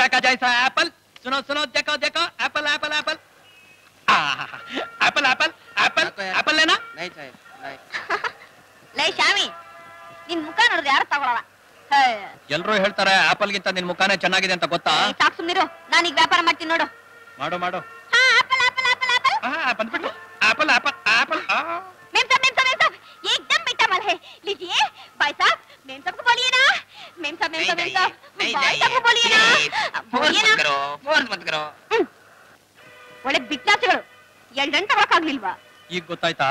शीशा का जैसा एप्पल सुनो सुनो देखो देखो apple apple apple apple apple apple apple लेना नहीं चाहिए नहीं ಲೈ ಶಾಮಿ ನಿನ್ ಮುಖ ನೋಡಿದ್ರೆ ಯಾರು ತಗೊಳಲ್ಲ ಎಲ್ರು ಹೇಳ್ತಾರೆ ಆಪಲ್ ಗಿಂತ ನಿನ್ ಮುಖಾನೇ ಚೆನ್ನಾಗಿದೆ ಅಂತ ಗೊತ್ತಾ ಸಾಕು ಸುಮ್ನಿರು ನಾನೀಗ ವ್ಯಾಪಾರ ಮಾಡ್ತೀನಿ ನೋಡು ಮಾಡು ಮಾಡು ಹಾ ಆಪಲ್ ಆಪಲ್ ಆಪಲ್ ಆಪಲ್ ಆ, ಬಂದ್ಬಿಟ್ಟು ಆಪಲ್ ಆಪಲ್ ಆಪಲ್ ಆ. मेम साहब मेम साहब मेम साहब ये एकदम मीठा माल है लीजिए भाई साहब मेम साहब को बोलिए ना मेम साहब मेम साहब मेम साहब भाई साहब को बोलिए ना बोलिए ना फोर्स मत करो ಹ್ಮ್. ಒಳ್ಳೆ ಬಿಟ್ನಾಸಿಗಳು ಎರಡು ಗಂಟೆ ತಗೊಳಕ್ಕಾಗ್ಲಿಲ್ವಾ ಈಗ ಗೊತ್ತಾಯ್ತಾ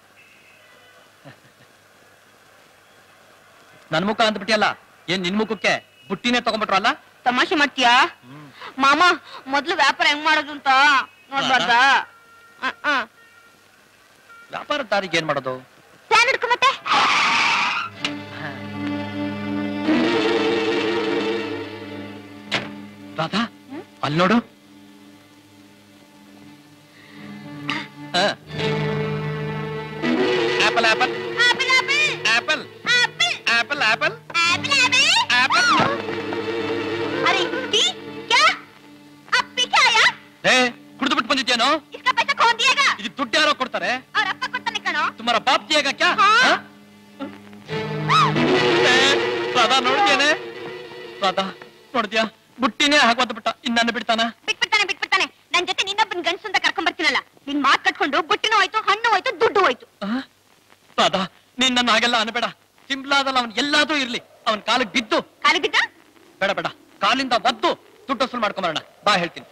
ನನ್ ಮುಖ ಅಂದ್ಬಿಟ್ಟಿಯಲ್ಲ ಏನ್ ನಿನ್ ಮುಖಕ್ಕೆ ಬುಟ್ಟಿನೇ ತಗೊಂಡ್ಬಿಟ್ರಲ್ಲ ತಮಾಷೆ ಮಾಡ್ತೀಯಾ ಮಾಮ ಮೊದ್ಲು ವ್ಯಾಪಾರ ಹೆಂಗ್ ಮಾಡೋದು ಅಂತ ನೋಡ್ಬಾರ್ದಾ ವ್ಯಾಪಾರ ದಾರಿಗೆ ಏನ್ ಮಾಡೋದು ಫ್ಯಾನ್ ಹಿಡ್ಕೊ ಮತ್ತೆ ರಾಧಾ ಅಲ್ಲಿ ನೋಡು apple apple apple apple apple apple apple apple apple apple अरे कुत्ती क्या अब पीछे आया ಏ ಕುಡಿದು ಬಿಟ್ಟು ಬಂದಿದ್ಯೇನೋ इसका पैसा कौन दिएगा ಇದಕ್ಕೆ ದುಡ್ಡು ಯಾರೋ ಕೊಡ್ತಾರೆ और अब तक ಕೊಡ್ತಾನೆ ಕಣೋ ತುಮಾರ ಬಾಪ್ ದಿಯೇಗ ಕ್ಯಾ हाँ। ಹಾ? ಏ, ರಾಧಾ ನೋಡಿದ್ಯೇನೆ ರಾಧಾ ನೋಡಿದ್ಯಾ ಬುಟ್ಟಿನೇ ಹಾಕೋದ್ ಬಿಟ್ಟ ಇನ್ನ ನನ್ನ ಬಿಡ್ತಾನ ಬಿಟ್ಬಿಡ್ತಾನೆ ಬಿಟ್ಬಿಡ್ತಾನೆ ನನ್ ಜೊತೆ ನಿನ್ನೊಬ್ಬನ ಗಂಡಸು ಅಂತ ಕರ್ಕೊಂಡ್ ಬರ್ತೀನಲ್ಲ ನಿನ್ ಮಾತ್ ಕಟ್ಕೊಂಡು ಬುಟ್ಟಿನೂ ಹೋಯ್ತು ಹಣ್ಣು ಹೋಯ್ತು ದುಡ್ಡು ಹೋಯ್ತು ಆ? ರಾಧಾ ನೀನ್ ನನ್ನ ಹಾಗೆಲ್ಲ ಅನ್ಬೇಡ ಸಿಂಪ್ಲಾದಲ್ಲಿ ಅವನ್ ಎಲ್ಲಾದ್ರೂ ಇರ್ಲಿ ಅವನ್ ಕಾಲಿಗೆ ಬಿದ್ದು ಕಾಲಿ ಬಿದ್ದ ಬೇಡ ಬೇಡ ಕಾಲಿಂದ ಒದ್ದು ದುಡ್ಡು ವಸೂಲ್ ಮಾಡ್ಕೊಂಬರೋಣ ಬಾ ಹೇಳ್ತೀನಿ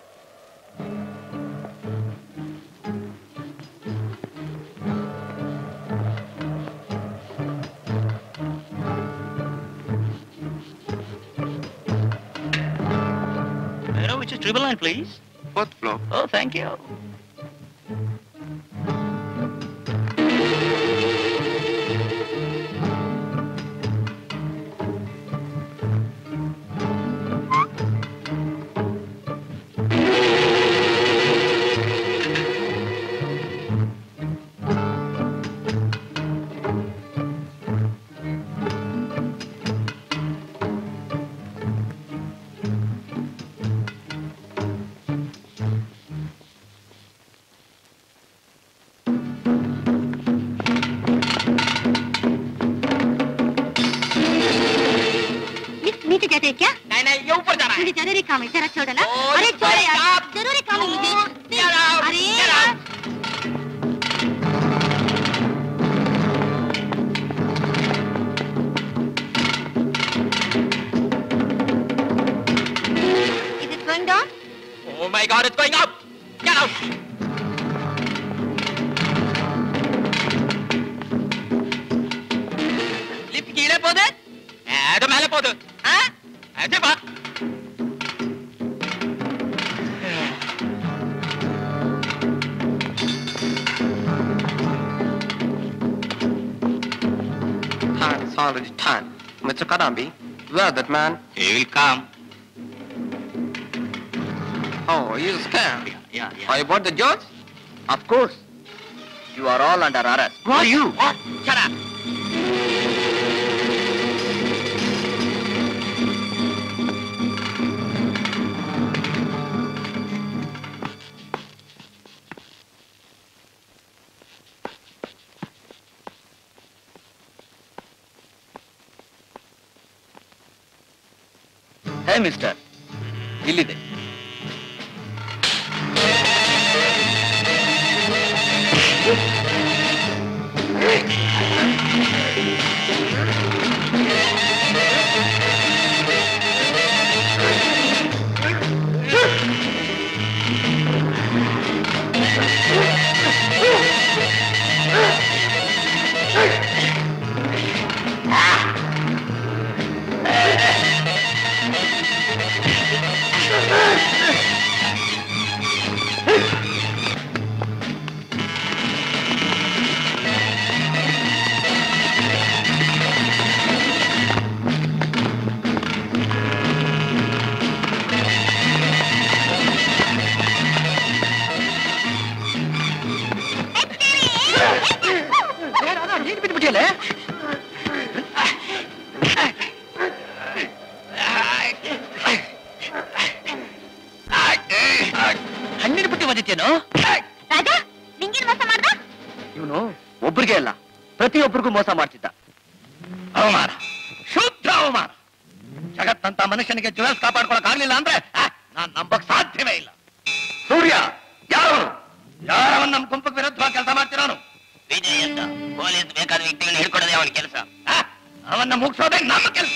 Hello, which is triple line, please? Fourth floor Oh, thank you. इस नीचे जाते हैं क्या नहीं नहीं ये ऊपर जाना है मुझे जरूरी काम है जरा छोड़ो ना ओ, अरे ये छोड़ो यार stop. जरूरी काम है मुझे Get out, अरे get यार out. Is it going down? Oh my god, it's going up! Get out! Lift ಕೀಳೇ போகுது ಅದು ಮೇಲೆ ಹೋದು ஆ? ಅದೇ ಬಾ Time, it's already time. Mr. Kadambi, where that man? He will come. Oh, he's a scam. Yeah, yeah, yeah. Are you about the judge? Of course. You are all under arrest. Who are you? What? Shut up. ಹೇ mister ಇಲ್ಲಿದೆ ಬಂದಿತ್ತೇನು ರಾಜ ನಿಂಗೇನ್ ಮೋಸ ಮಾಡ್ದ ಇವನು ಒಬ್ರಿಗೆ ಅಲ್ಲ ಪ್ರತಿಯೊಬ್ಬರಿಗೂ ಮೋಸ ಮಾಡ್ತಿದ್ದ ಅವಮಾನ ಶುದ್ಧ ಅವಮಾನ ಜಗತ್ತಂತ ಮನುಷ್ಯನಿಗೆ ಜುವೆಲ್ಸ್ ಕಾಪಾಡ್ಕೊಳಕ್ ಆಗ್ಲಿಲ್ಲ ಅಂದ್ರೆ ಆ, ನಾನ್ ನಂಬಕ್ ಸಾಧ್ಯವೇ ಇಲ್ಲ ಸೂರ್ಯ ಯಾರು ಯಾರವನ್ ನಮ್ ಗುಂಪಿಗೆ ವಿರುದ್ಧವಾಗಿ ಕೆಲಸ ಮಾಡ್ತಿರೋನು ವಿಜಯ್ ಅಂತ ಪೊಲೀಸ್ ಬೇಕಾದ ವ್ಯಕ್ತಿಗಳನ್ನ ಹಿಡ್ಕೊಡೋದೇ ಅವನ ಕೆಲಸ ಆ, ಅವನ್ನ ಮುಗಿಸೋದೇ ನಮ್ಮ ಕೆಲಸ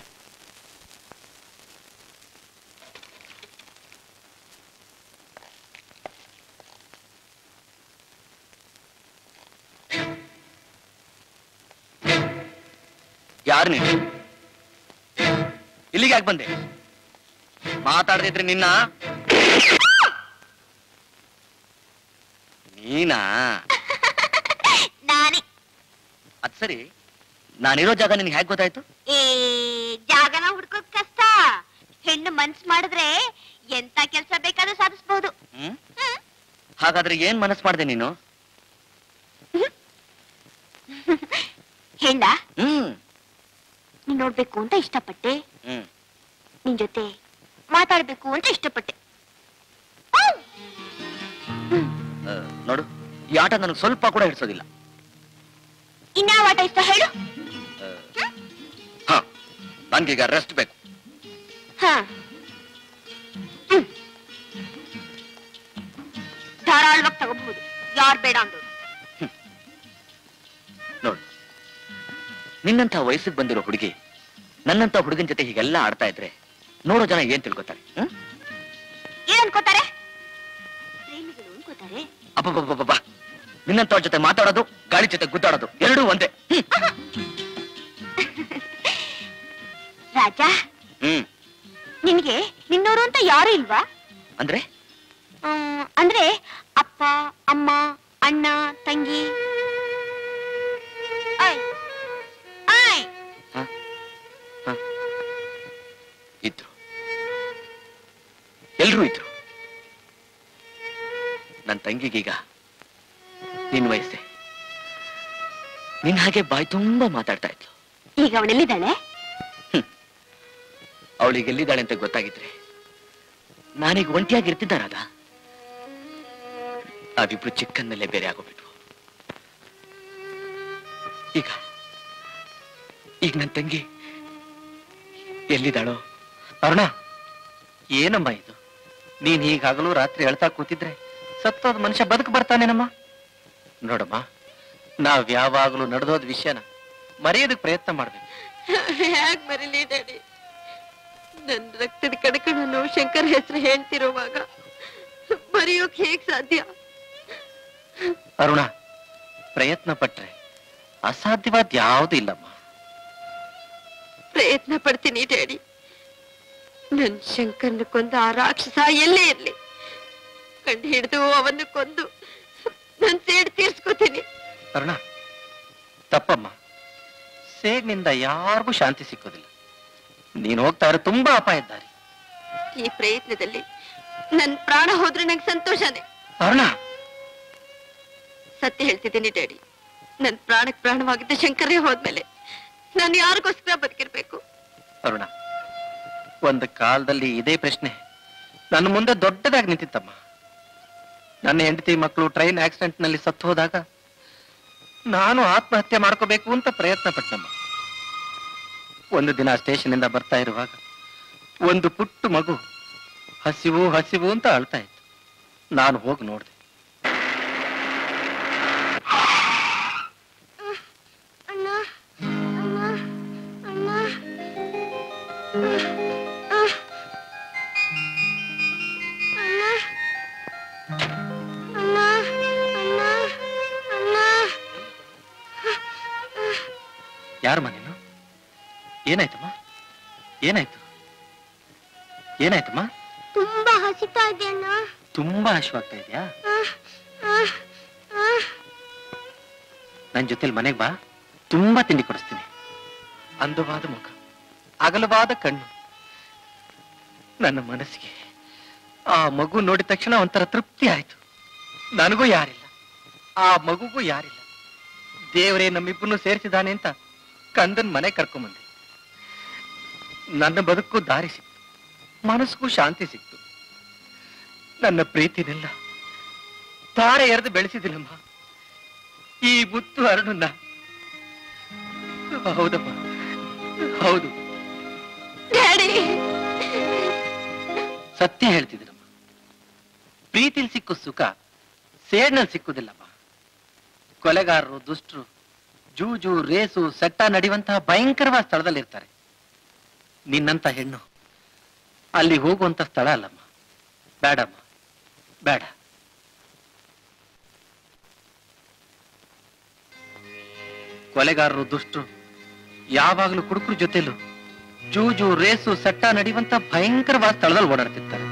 ಯಾರು ನೀನು ಇಲ್ಲಿಗೆ ಯಾಕೆ ಬಂದೆ ಮಾತಾಡದಿದ್ರೆ ನಿನ್ನ ನೀನಾ ನಾನೇ ಅದ್ ಸರಿ ನಾನಿರೋ ಜಾಗ ನಿನ್ಗೆ ಹೇಗೆ ಗೊತ್ತಾಯ್ತು ಏ ಜಾಗನ ಹುಡ್ಕೋದ್ ಕಷ್ಟ ಹೆಣ್ಣು ಮನ್ಸ್ ಮಾಡಿದ್ರೆ ಎಂತ ಕೆಲ್ಸ ಬೇಕಾದ್ರೂ ಸಾಧಿಸ್ಬಹುದು ಹ್ಮ್ ಹಾಗಾದ್ರೆ ಏನ್ ಮನಸ್ಸು ಮಾಡ್ದೆ ನೀನು ಹೆಣ್ಣ ಹ್ಮ್ ನೀನ್ ನೋಡ್ಬೇಕು ಅಂತ ಇಷ್ಟಪಟ್ಟೆ ಹ್ಮ್ ನಿನ್ ಜೊತೆ ಮಾತಾಡ್ಬೇಕು ಅಂತ ಇಷ್ಟಪಟ್ಟೆ ಆ, ನೋಡು ಈ ಆಟ ನನಗೆ ಸ್ವಲ್ಪ ಕೂಡ ಹಿಡಿಸೋದಿಲ್ಲ ಇನ್ಯಾವ ಆಟ ಇಷ್ಟ ಹೇಳು ಹಾ ನನ್ಗೀಗ ರೆಸ್ಟ್ ಬೇಕು ಹ ಹ್ಮ್. ಧಾರಾಳವಾಗಿ ತಗೋಬಹುದು ಯಾರ್ ಬೇಡ ಅಂದ್ರು ನೋಡು ನಿನ್ನಂತ ವಯಸ್ಸಿಗೆ ಬಂದಿರೋ ಹುಡುಗಿ ನನ್ನಂತ ಹುಡುಗನ ಜೊತೆ ಹೀಗೆಲ್ಲ ಆಡ್ತಾ ಇದ್ರೆ ನೋಡೋ ಜನ ಏನ್ ತಿಳ್ಕೊತಾರೆ ಹ್ಮ್ ಏನ್ ಅನ್ಕೋತಾರೆ ಪ್ರೇಮಿಗಳು ಅನ್ಕೋತಾರೆ ಅಬ್ಬಬ್ಬಬ್ಬಬ್ಬ ನಿನ್ನಂತವ್ರ ಜೊತೆ ಮಾತಾಡೋದು ಗಾಳಿ ಜೊತೆ ಗುದ್ದಾಡೋದು ಎರಡೂ ಒಂದೇ ಹ್ಮ್. ರಾಜ ಹ್ಮ್ ನಿನ್ಗೆ ನಿನ್ನೋರು ಅಂತ ಯಾರು ಇಲ್ವಾ ಅಂದ್ರೆ ಹ್ಮ್, ಅಂದ್ರೆ ಅಪ್ಪ ಅಮ್ಮ ಅಣ್ಣ ತಂಗಿ ಆಯ್ ಆಯ್ ಹ? ಹ? ಇದ್ರು ಎಲ್ರೂ ಇದ್ರು ನನ್ನ ತಂಗಿಗೀಗ ನಿನ್ ವಯಸ್ಸೆ ನಿನ್ ಹಾಗೆ ಬಾಯಿ ತುಂಬಾ ಮಾತಾಡ್ತಾ ಇದ್ಲು ಈಗ ಅವಳೆಲ್ಲಿದ್ದಾಳೆ ಅವಳಿಗೆ ಎಲ್ಲಿದ್ದಾಳೆ ಅಂತ ಗೊತ್ತಾಗಿದ್ರೆ ನಾನೀಗ ಒಂಟಿಯಾಗಿರ್ತಿದ್ದ ರಾಧ ನಾವಿಬ್ರು ಚಿಕ್ಕನ್ನಲ್ಲೇ ಬೇರೆ ಆಗೋಗ್ಬಿಟ್ವು ಈಗ ಈಗ ನನ್ನ ತಂಗಿ ಎಲ್ಲಿದ್ದಾಳೋ ಅರುಣ ಏನಮ್ಮ ಇದು ನೀನ್ ಹೀಗಾಗಲೂ ರಾತ್ರಿ ಹೇಳ್ತಾ ಕೂತಿದ್ರೆ ಸತ್ತೋದ್ ಮನುಷ್ಯ ಬದುಕು ಬರ್ತಾನೇನಮ್ಮ ನೋಡಮ್ಮ ನಾವ್ ಯಾವಾಗಲೂ ನಡೆದೋದ್ ವಿಷಯನ ಮರೆಯೋದಕ್ ಪ್ರಯತ್ನ ಮಾಡ್ಬೇಕು ಹೇಗ್ ಮರೀಲಿ ಡ್ಯಾಡಿ ನನ್ ರಕ್ತದ ಕಣಕಣನು ಶಂಕರ್ ಹೆಸರು ಹೇಳ್ತಿರುವಾಗ ಮರೆಯೋಕ್ ಹೇಗ್ ಸಾಧ್ಯ ಅರುಣ ಪ್ರಯತ್ನ ಪಟ್ರೆ ಅಸಾಧ್ಯವಾದ ಯಾವುದು ಇಲ್ಲಮ್ಮ ಪ್ರಯತ್ನ ಪಡ್ತೀನಿ ಡ್ಯಾಡಿ ನನ್ ಶಂಕರ್ನ ಕೊಂದ ಆ ರಾಕ್ಷಸ ಎಲ್ಲೇ ಇರ್ಲಿ ಕಂಡು ಹಿಡಿದು ಅವನ್ನು ಕೊಂದು ನನ್ ಸೇಡ್ ತೀರ್ಸ್ಕೊತೀನಿ ಅರುಣ ತಪ್ಪಮ್ಮ ಸೇಡ್ನಿಂದ ಯಾರಿಗೂ ಶಾಂತಿ ಸಿಕ್ಕೋದಿಲ್ಲ ನೀನ್ ಹೋಗ್ತಾ ಇರೋ ತುಂಬಾ ಅಪಾಯದ ದಾರಿ ಈ ಪ್ರಯತ್ನದಲ್ಲಿ ನನ್ ಪ್ರಾಣ ಹೋದ್ರೆ ನಂಗೆ ಸಂತೋಷನೇ ಅರುಣ ಸತ್ಯ ಹೇಳ್ತಿದ್ದೀನಿ ಡ್ಯಾಡಿ ನನ್ ಪ್ರಾಣಕ್ ಪ್ರಾಣವಾಗಿದ್ದ ಶಂಕರೇ ಹೋದ್ಮೇಲೆ ನಾನು ಯಾರಿಗೋಸ್ಕರ ಬದುಕಿರ್ಬೇಕು ಅರುಣ ಒಂದು ಕಾಲದಲ್ಲಿ ಇದೇ ಪ್ರಶ್ನೆ ನನ್ನ ಮುಂದೆ ದೊಡ್ಡದಾಗಿ ನಿಂತಿತ್ತಮ್ಮ ನನ್ನ ಹೆಂಡತಿ ಮಕ್ಕಳು ಟ್ರೈನ್ ಆಕ್ಸಿಡೆಂಟ್ ನಲ್ಲಿ ಸತ್ತು ಹೋದಾಗ ನಾನು ಆತ್ಮಹತ್ಯೆ ಮಾಡ್ಕೋಬೇಕು ಅಂತ ಪ್ರಯತ್ನ ಪಟ್ಟಮ್ಮ ಒಂದು ದಿನ ಸ್ಟೇಷನ್ ಇಂದ ಬರ್ತಾ ಇರುವಾಗ ಒಂದು ಪುಟ್ಟು ಮಗು ಹಸಿವು ಹಸಿವು ಅಂತ ಅಳ್ತಾ ಇತ್ತು ನಾನು ಹೋಗಿ ನೋಡಿದೆ ಅಣ್ಣ ಅಣ್ಣ ಅಣ್ಣ ಅಣ್ಣ ಅಣ್ಣ ಅಣ್ಣ ಅಣ್ಣ ಯಾರು ಮನೇನು ಏನಾಯ್ತಮ್ಮ ಏನಾಯ್ತು ಏನಾಯ್ತಮ್ಮ ತುಂಬಾ ಹಸಿತಾ ಇದೆ ಅಣ್ಣ ತುಂಬಾ ಹಶ್ವಾಗ್ತಾ ಇದೆಯಾ ನನ್ ಜೊತೆಲಿ ಮನೆಗ್ ಬಾ ತುಂಬಾ ತಿಂಡಿ ಕೊಡಿಸ್ತೀನಿ ಅಂದವಾದ ಮುಖ ಅಗಲವಾದ ಕಣ್ಣು ನನ್ನ ಮನಸ್ಸಿಗೆ ಆ ಮಗು ನೋಡಿದ ತಕ್ಷಣ ಒಂಥರ ತೃಪ್ತಿ ಆಯ್ತು ನನಗೂ ಯಾರಿಲ್ಲ ಆ ಮಗುಗೂ ಯಾರಿಲ್ಲ ದೇವರೇ ನಮ್ಮಿಬ್ಬರನ್ನು ಸೇರಿಸಿದಾನೆ ಅಂತ ಕಂದನ್ ಮನೆ ಕರ್ಕೊಂಬಂದೆ ನನ್ನ ಬದುಕು ದಾರಿ ಸಿಕ್ತು ಮನಸ್ಸಿಗೂ ಶಾಂತಿ ಸಿಕ್ತು ನನ್ನ ಪ್ರೀತಿನೆಲ್ಲ ತಾರೆ ಎರೆದು ಬೆಳೆಸಿದಿಲ್ಲಮ್ಮ ಈ ಮುತ್ತು ಅರಳನ್ನ ಹೌದಮ್ಮ ಹೌದು ಡ್ಯಾಡಿ ಸತ್ಯ ಹೇಳ್ತಿದ್ದೀರಮ್ಮ ಪ್ರೀತಿಲ್ ಸಿಕ್ಕೋ ಸುಖ ಸೇಡ್ನಲ್ಲಿ ಸಿಕ್ಕುದಿಲ್ಲಮ್ಮ ಕೊಲೆಗಾರರು ದುಷ್ಟರು ಜೂಜು ರೇಸು ಸೆಟ್ಟ ನಡೆಯುವಂತಹ ಭಯಂಕರವಾದ ಸ್ಥಳದಲ್ಲಿರ್ತಾರೆ ನಿನ್ನಂತ ಹೆಣ್ಣು ಅಲ್ಲಿ ಹೋಗುವಂತ ಸ್ಥಳ ಅಲ್ಲಮ್ಮ ಬೇಡಮ್ಮ ಬೇಡ ಕೊಲೆಗಾರರು ದುಷ್ಟರು ಯಾವಾಗಲೂ ಕುಡುಕರು ಜೊತೆಲೂ ಜೂಜು ರೇಸು ಸೆಟ್ಟ ನಡೆಯುವಂತ ಭಯಂಕರವಾದ ಸ್ಥಳದಲ್ಲಿ ಓಡಾಡ್ತಿರ್ತಾರೆ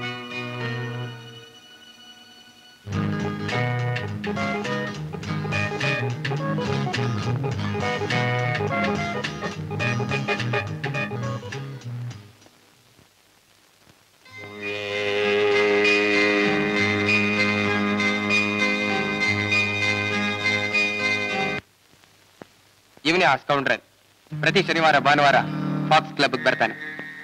ಇವನೇ ಆ ಸ್ಕೌಂಡ್ರನ್ ಪ್ರತಿ ಶನಿವಾರ ಭಾನುವಾರ ಫಾಕ್ಸ್ ಕ್ಲಬ್ ಬರ್ತಾನೆ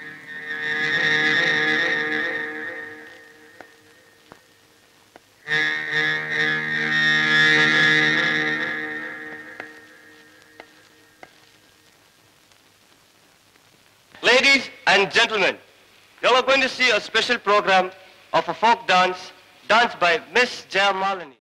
Ladies and gentlemen, you are going to see a special program of a folk dance danced by Miss Jayamalini.